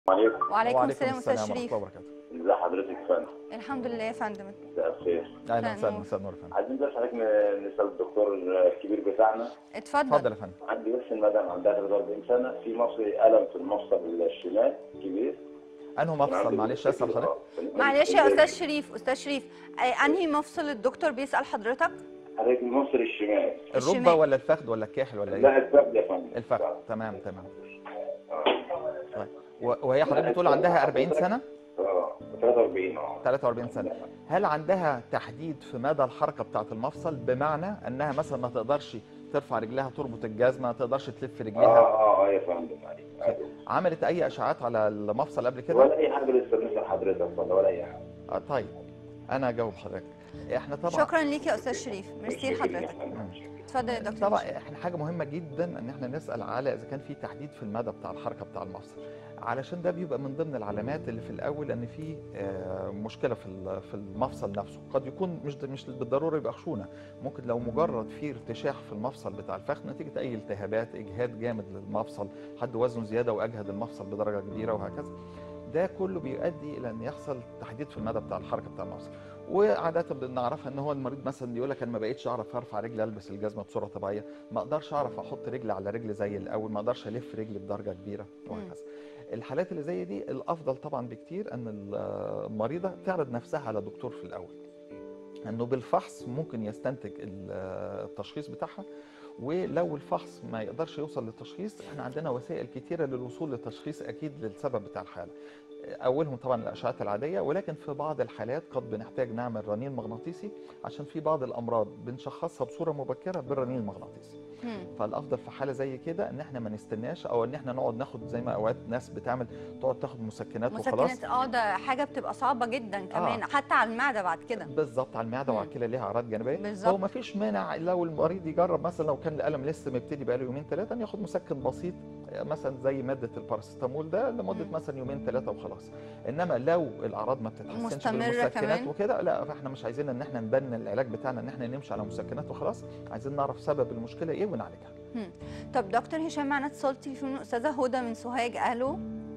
عليكم وعليكم السلام استاذ ورحمه شريف الله وبركاته ازي حضرتك يا فندم الحمد لله يا فندم مساء الخير اهلا مساء وسهلا النور. مساء النور يا فندم عايزين بس حضرتك ن- نسال الدكتور الكبير بتاعنا اتفضل اتفضل يا فندم عندي بس المدام عندها 43 سنه في مصر الم في المفصل الشمال كبير انه مفصل معلش اسال حضرتك معلش يا استاذ شريف استاذ شريف آه، انهي مفصل الدكتور بيسال حضرتك حضرتك المفصل الشمال الركبه الشمال. ولا الفخذ ولا الكاحل ولا ايه لا الفخذ يا فندم الفخذ تمام تمام طيب و- وهي حضرتك بتقول عندها 40 سنه اه 43 اه 43 سنه هل عندها تحديد في مدى الحركه بتاعه المفصل بمعنى انها مثلا ما تقدرش ترفع رجلها تربط الجزمه ما تقدرش تلف اه رجليها اه اه يا فندم عليك عليك. عملت اي اشعاعات على المفصل قبل كده ولا اي حاجه لسه بنسال حضرتك والله ولا اي حاجه آه طيب انا اجاوب حضرتك احنا طبعا شكرا ليك يا استاذ شريف ميرسي لحضرتك اتفضل يا دكتور طبعا احنا حاجه مهمه جدا ان احنا نسال على اذا كان في تحديد في المدى بتاع الحركه بتاع المفصل علشان ده بيبقى من ضمن العلامات اللي في الاول ان في آه، مشكله في ال- في المفصل نفسه قد يكون مش مش بالضروره يبقى خشونه ممكن لو مجرد في ارتشاح في المفصل بتاع الفخذ نتيجه اي التهابات اجهاد جامد للمفصل حد وزنه زياده واجهد المفصل بدرجه كبيره وهكذا ده كله بيؤدي الى ان يحصل تحديد في المدى بتاع الحركه بتاع المفصل وعاده بنعرفها ان هو المريض مثلا يقول لك انا ما بقيتش اعرف ارفع رجلي البس الجزمه بصوره طبيعيه ما اقدرش اعرف احط رجل على رجل زي الاول ما اقدرش الف رجلي بدرجه كبيره وهكذا الحالات اللي زي دي الافضل طبعا بكتير ان المريضه تعرض نفسها على دكتور في الاول انه بالفحص ممكن يستنتج ال- التشخيص بتاعها ولو الفحص ما يقدرش يوصل للتشخيص احنا عندنا وسائل كتيره للوصول للتشخيص اكيد للسبب بتاع الحاله اولهم طبعا الاشعات العاديه ولكن في بعض الحالات قد بنحتاج نعمل رنين مغناطيسي عشان في بعض الامراض بنشخصها بصوره مبكره بالرنين المغناطيسي مم. فالافضل في حاله زي كده ان احنا ما نستناش او ان احنا نقعد ناخد زي ما اوقات ناس بتعمل تقعد تاخد مسكنات وخلاص مسكنات اه ده حاجه بتبقى صعبه جدا كمان حتى على المعده بعد كده بالظبط على المعده مم. وعلى الكلى ليها اعراض جانبيه بالظبط. هو ما فيش مانع لو المريض يجرب مثلا لو كان الالم لسه مبتدي بقاله يومين ثلاثه ان ياخد مسكن بسيط مثلا زي ماده الباراسيتامول ده لمده مم. مثلا يومين ثلاثه وخلاص انما لو الاعراض ما بتتحسنش مستمرة بالمسكنات كمان؟ وكده لا فاحنا مش عايزين ان احنا نبني العلاج بتاعنا ان احنا نمشي على مسكنات وخلاص عايزين نعرف سبب المشكله ايه ونعالجها طب دكتور هشام معنا اتصال تليفون استاذه هدى من سوهاج الو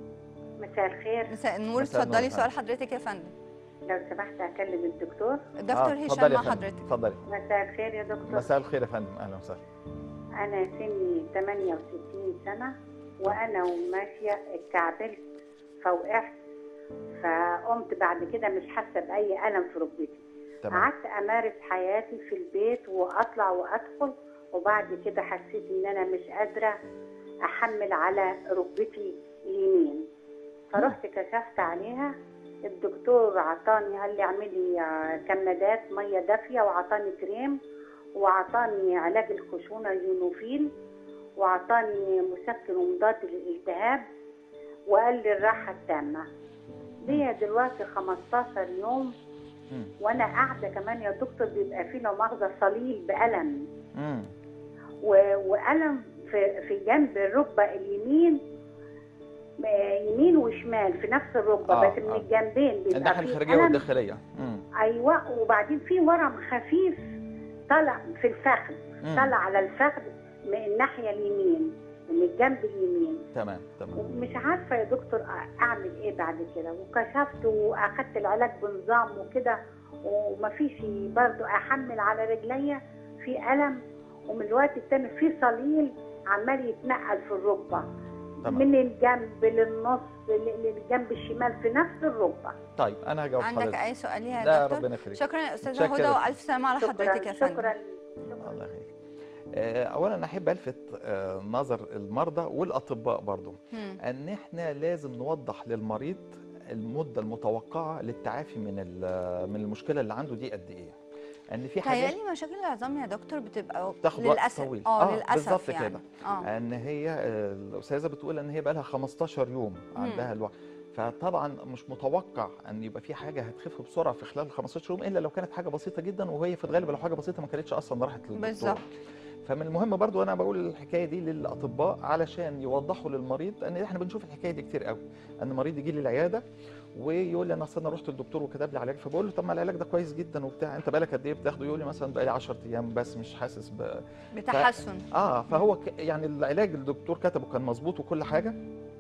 مساء الخير مساء النور مساء النور اتفضلي يا سؤال حضرتك يا فندم لو سمحت اكلم الدكتور دكتور آه، هشام اتفضلي يا مع فندم، حضرتك اتفضلي مساء الخير يا دكتور مساء الخير يا فندم اهلا وسهلا انا سني 68 سنه وانا وماشيه اتكعبلت فوقعت فقمت بعد كده مش حاسه باي الم في ركبتي تمام قعدت امارس حياتي في البيت واطلع وادخل وبعد كده حسيت ان انا مش قادره احمل على ركبتي اليمين فرحت كشفت عليها الدكتور عطاني قال لي اعملي آه، كمادات ميه دافيه وعطاني كريم وعطاني علاج الخشونه اليونوفيل وعطاني مسكن ومضاد للالتهاب وقال لي الراحه التامه ليا دلوقتي 15 يوم مم. وانا قاعده كمان يا دكتور بيبقى فيه لو مؤاخذه صليل بالم مم. و- والم في في جنب الركبه اليمين آه، يمين وشمال في نفس الركبه آه، بس من آه. الجنبين بيبقى الناحيه فيه الخارجيه ألم. والداخليه مم. ايوه وبعدين في ورم خفيف طلع في الفخذ مم. طلع على الفخذ من الناحيه اليمين من الجنب اليمين تمام تمام ومش عارفه يا دكتور أ- اعمل ايه بعد كده وكشفت واخدت العلاج بنظام وكده ومفيش برضو احمل على رجليا في الم ومن الوقت التاني في صليل عمال يتنقل في الركبه تمام. من الجنب للنص ل- للجنب الشمال في نفس الركبه طيب انا هجاوب عندك حضرتك اي سؤال ليها لا يا دكتور ربنا يخليك شكرا يا استاذه شكرا. هدى والف سلامه على حضرتك يا شكرا فندم شكرا الله يخليك آه، اولا انا احب الفت آه، نظر المرضى والاطباء برضو مم. ان احنا لازم نوضح للمريض المده المتوقعه للتعافي من ال- من المشكله اللي عنده دي قد ايه ان في حاجات تهيألي مشاكل العظام يا دكتور بتبقى بتاخد وقت للأسف طويل. اه آه، للاسف بالظبط يعني كده. اه ان هي آه، الاستاذه بتقول ان هي بقى لها 15 يوم عندها الوقت فطبعا مش متوقع ان يبقى في حاجه هتخف بسرعه في خلال 15 يوم الا لو كانت حاجه بسيطه جدا وهي في الغالب لو حاجه بسيطه ما كانتش اصلا راحت للدكتور بالظبط فمن المهم برضو انا بقول الحكايه دي للاطباء علشان يوضحوا للمريض ان احنا بنشوف الحكايه دي كتير قوي ان مريض يجي لي العياده ويقول لي انا اصل انا رحت للدكتور وكتب لي علاج فبقول له طب ما العلاج ده كويس جدا وبتاع انت بقالك قد ايه بتاخده يقول لي مثلا بقالي 10 ايام بس مش حاسس ب... بتحسن اه فهو ك... يعني العلاج اللي الدكتور كتبه كان مظبوط وكل حاجه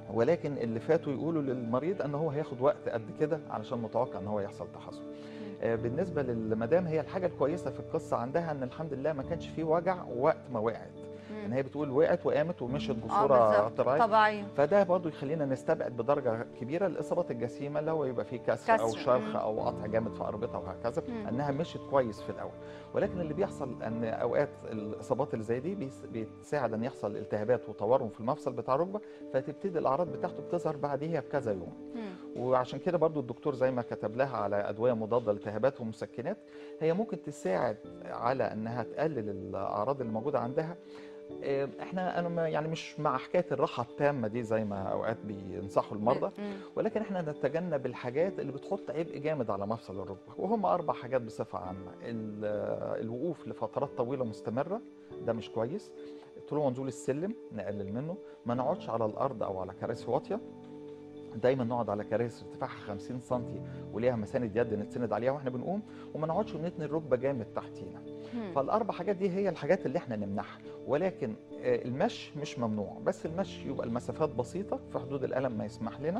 ولكن اللي فاتوا يقولوا للمريض ان هو هياخد وقت قد كده علشان متوقع ان هو يحصل تحسن آه، بالنسبه للمدام هي الحاجه الكويسه في القصه عندها ان الحمد لله ما كانش فيه وجع وقت ما وقعت ان هي بتقول وقعت وقامت ومشت اه بصوره بالظبط طبيعيه طبيعيه فده برضو يخلينا نستبعد بدرجه كبيره الاصابات الجسيمه اللي هو يبقى فيه كسر, او كسر، شرخ مم. او قطع جامد في اربطه وهكذا مم. انها مشت كويس في الاول ولكن اللي بيحصل ان اوقات الاصابات اللي زي دي بيس- بتساعد ان يحصل التهابات وتورم في المفصل بتاع الركبه فتبتدي الاعراض بتاعته بتظهر بعديها بكذا يوم مم. وعشان كده برضو الدكتور زي ما كتب لها على ادويه مضاده للالتهابات ومسكنات هي ممكن تساعد على انها تقلل الاعراض اللي موجوده عندها إيه، احنا انا ما- يعني مش مع حكايه الراحه التامه دي زي ما اوقات بينصحوا المرضى مم. ولكن احنا نتجنب الحاجات اللي بتحط عبء جامد على مفصل الركبه وهم اربع حاجات بصفه عامه ال- الوقوف لفترات طويله مستمره ده مش كويس طلوع ونزول السلم نقلل منه ما نقعدش على الارض او على كراسي واطيه دايما نقعد على كراسي ارتفاعها 50 سم وليها مساند يد نتسند عليها واحنا بنقوم وما نقعدش ونتني الركبه جامد تحتينا مم. فالاربع حاجات دي هي الحاجات اللي احنا نمنعها ولكن آه، المشي مش ممنوع بس المشي يبقى المسافات بسيطه في حدود الالم ما يسمح لنا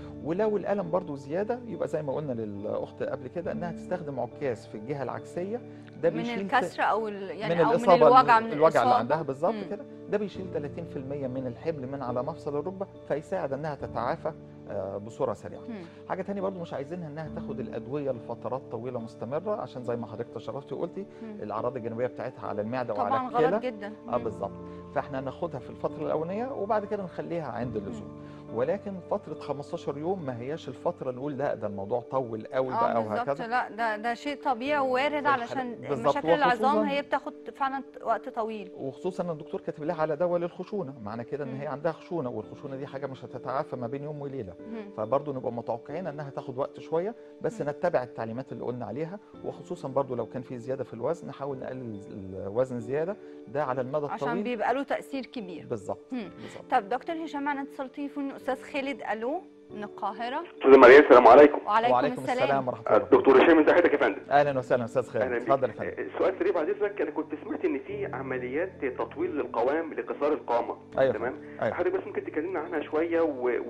ولو الالم برضو زياده يبقى زي ما قلنا للاخت قبل كده انها تستخدم عكاز في الجهه العكسيه ده من بيشيل الكسر او ال- يعني من او من الاصابه الوجع من الوجع اللي الإصابة. عندها بالظبط مم. كده ده بيشيل 30% من الحمل من على مفصل الركبه فيساعد انها تتعافى آه، بصوره سريعه مم. حاجه تانية برضو مش عايزينها انها تاخد الادويه لفترات طويله مستمره عشان زي ما حضرتك تشرفتي وقلتي مم. الاعراض الجانبيه بتاعتها على المعده طبعا وعلى غلط الكلى جدا اه مم. بالظبط فاحنا ناخدها في الفتره الاولانيه وبعد كده نخليها عند اللزوم ولكن فتره 15 يوم ما هياش الفتره اللي نقول لا ده الموضوع طول قوي بقى اه بالظبط وهكذا لا ده ده شيء طبيعي ووارد في علشان الحالة- بالظبط، مشاكل العظام وخصوصاً- هي بتاخد فعلا وقت طويل وخصوصا ان الدكتور كاتب لها على دواء للخشونه معنى كده ان مم. هي عندها خشونه والخشونه دي حاجه مش هتتعافى ما بين يوم وليله مم. فبرضه نبقى متوقعين انها تاخد وقت شويه بس مم. نتبع التعليمات اللي قلنا عليها وخصوصا برضه لو كان في زياده في الوزن نحاول نقلل الوزن زياده ده على المدى عشان الطويل بيبقى له تاثير كبير بالظبط مم. بالظبط طب دكتور هشام معنا اتصال تليفوني استاذ خالد الو من القاهره استاذ مريم السلام عليكم وعليكم, وعليكم السلام ورحمه الله وبركاته دكتور هشام ازي حضرتك يا فندم اهلا وسهلا استاذ خالد أهلاً بيك. اتفضل يا فندم آه، سؤال سريع بعد اذنك انا كنت سمعت ان في عمليات تطويل للقوام لقصار القامه ايوه تمام أيوة. حضرتك بس ممكن تكلمنا عنها شويه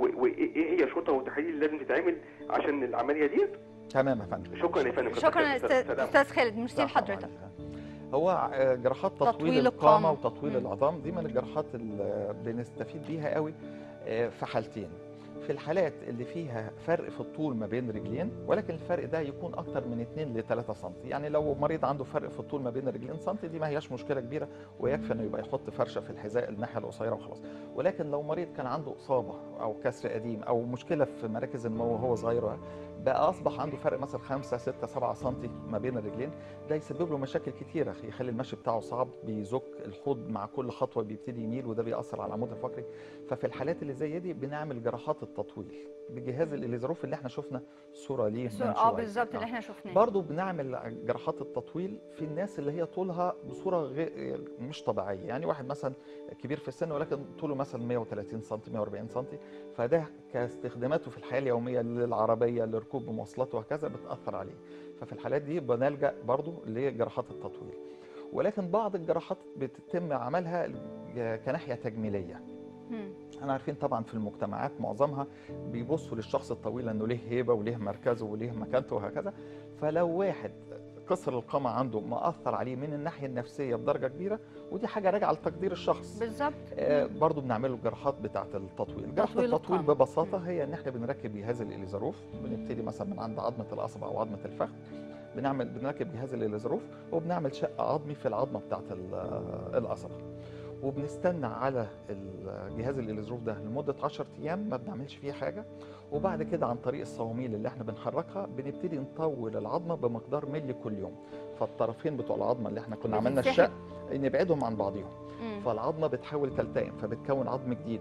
وايه هي شروطها والتحاليل اللي لازم تتعمل عشان العمليه ديت تمام يا فندم شكرا يا فندم شكرا يا سلام. استاذ استاذ خالد ميرسي السلام لحضرتك عليكم. هو آه، جراحات تطويل, تطويل القامه القامة. وتطويل مم. العظام دي من الجراحات اللي بنستفيد بيها قوي آه، في حالتين في الحالات اللي فيها فرق في الطول ما بين رجلين ولكن الفرق ده يكون اكتر من 2 ل 3 سم يعني لو مريض عنده فرق في الطول ما بين رجلين سم دي ما هياش مشكله كبيره ويكفي انه يبقى يحط فرشه في الحذاء الناحيه القصيره وخلاص ولكن لو مريض كان عنده اصابه او كسر قديم او مشكله في مراكز النمو وهو صغير بقى اصبح عنده فرق مثلا 5 6 7 سم ما بين الرجلين ده يسبب له مشاكل كتيره يخلي المشي بتاعه صعب بيزك الحوض مع كل خطوه بيبتدي يميل وده بيأثر على العمود الفقري ففي الحالات اللي زي دي بنعمل جراحات التطويل بجهاز الاليزروف اللي احنا شفنا صوره ليه من اه شوية. بالظبط اللي آه. احنا شفناه برضه بنعمل جراحات التطويل في الناس اللي هي طولها بصوره غير مش طبيعيه يعني واحد مثلا كبير في السن ولكن طوله مثلا 130 سم 140 سم فده كاستخداماته في الحياه اليوميه للعربيه لركوب مواصلات وهكذا بتاثر عليه ففي الحالات دي بنلجا برضه لجراحات التطويل ولكن بعض الجراحات بتتم عملها كناحيه تجميليه مم. احنا عارفين طبعا في المجتمعات معظمها بيبصوا للشخص الطويل انه ليه هيبه وليه مركزه وليه مكانته وهكذا فلو واحد قصر القامه عنده مأثر عليه من الناحيه النفسيه بدرجه كبيره ودي حاجه راجعه لتقدير الشخص بالظبط آه برضو بنعمل له الجراحات بتاعه التطويل جراحه تطويل التطويل القامة. ببساطه مم. هي ان احنا بنركب جهاز الاليزروف بنبتدي مثلا من عند عظمه القصبه او عظمه الفخذ بنعمل بنركب جهاز الاليزروف وبنعمل شق عظمي في العظمه بتاعه ال- القصبه وبنستنى على ال- جهاز الاليزروف ده لمده 10 ايام ما بنعملش فيه حاجه وبعد كده عن طريق الصواميل اللي احنا بنحركها بنبتدي نطول العظمه بمقدار ملي كل يوم فالطرفين بتوع العظمه اللي احنا كنا عملنا بتتسحب. الشق نبعدهم عن بعضهم مم. فالعظمه بتحاول تلتئم فبتكون عظم جديد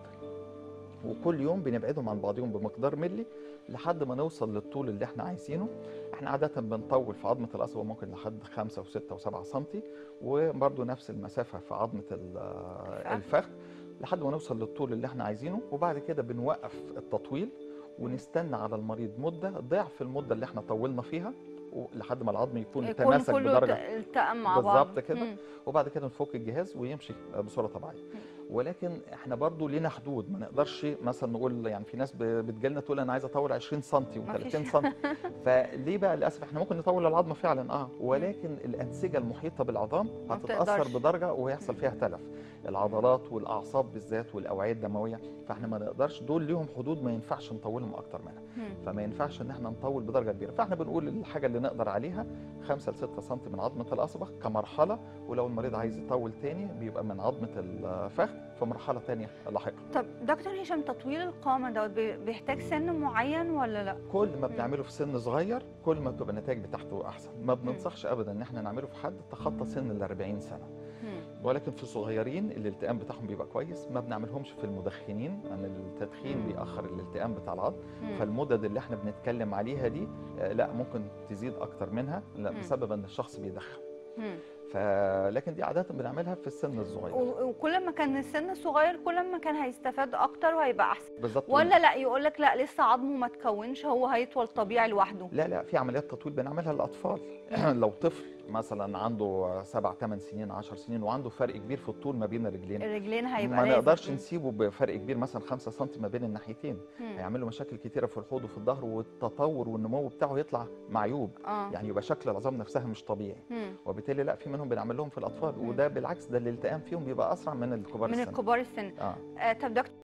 وكل يوم بنبعدهم عن بعضهم بمقدار ملي لحد ما نوصل للطول اللي احنا عايزينه احنا عاده بنطول في عظمه القصبه ممكن لحد 5 و6 و7 سم وبرده نفس المسافه في عظمه ال- الفخذ لحد ما نوصل للطول اللي احنا عايزينه وبعد كده بنوقف التطويل ونستنى على المريض مده ضعف المده اللي احنا طولنا فيها لحد ما العظم يكون يكون تماسك كله بدرجه التئم مع بعض بالظبط كده. مم. وبعد كده نفك الجهاز ويمشي بصوره طبيعيه ولكن احنا برضو لينا حدود ما نقدرش مثلا نقول يعني في ناس ب- بتجيلنا تقول انا عايز اطول 20 سم مفيش. و30 سم فليه بقى للاسف احنا ممكن نطول العظم فعلا اه ولكن الانسجه المحيطه بالعظام ما هتتاثر بتقدرش. بدرجه ويحصل فيها تلف العضلات والاعصاب بالذات والاوعيه الدمويه فاحنا ما نقدرش دول ليهم حدود ما ينفعش نطولهم اكتر منها مم. فما ينفعش ان احنا نطول بدرجه كبيره فاحنا بنقول الحاجه اللي نقدر عليها 5 ل 6 سم من عظمه الاصبع كمرحله ولو المريض عايز يطول تاني بيبقى من عظمه الفخذ في مرحله تانيه لاحقه طب دكتور هشام تطويل القامه دوت بي- بيحتاج سن معين ولا لا؟ كل ما بنعمله في سن صغير كل ما بتبقى النتائج بتاعته احسن ما بننصحش ابدا ان احنا نعمله في حد تخطى سن ال 40 سنه مم. ولكن في الصغيرين الالتئام بتاعهم بيبقى كويس ما بنعملهمش في المدخنين لان التدخين مم. بيأخر الالتئام بتاع العظم مم. فالمدد اللي احنا بنتكلم عليها دي آه، لا ممكن تزيد اكتر منها لا مم. بسبب ان الشخص بيدخن مم. فلكن دي عاده بنعملها في السن الصغير و- وكل ما كان السن صغير كل ما كان هيستفاد اكتر وهيبقى احسن بالظبط ولا لا يقول لك لا لسه عظمه ما تكونش هو هيطول طبيعي لوحده لا لا في عمليات تطويل بنعملها للاطفال لو طفل مثلا عنده سبع ثمان سنين 10 سنين وعنده فرق كبير في الطول ما بين الرجلين الرجلين هيبقى ما لازم. نقدرش مم. نسيبه بفرق كبير مثلا 5 سم ما بين الناحيتين مم. هيعمل له مشاكل كتيره في الحوض وفي الظهر والتطور والنمو بتاعه يطلع معيوب اه يعني يبقى شكل العظام نفسها مش طبيعي مم. وبالتالي لا في منهم بنعمل لهم في الاطفال مم. وده بالعكس ده الالتئام فيهم بيبقى اسرع من الكبار من السن الكبار السن اه آه طب دكتور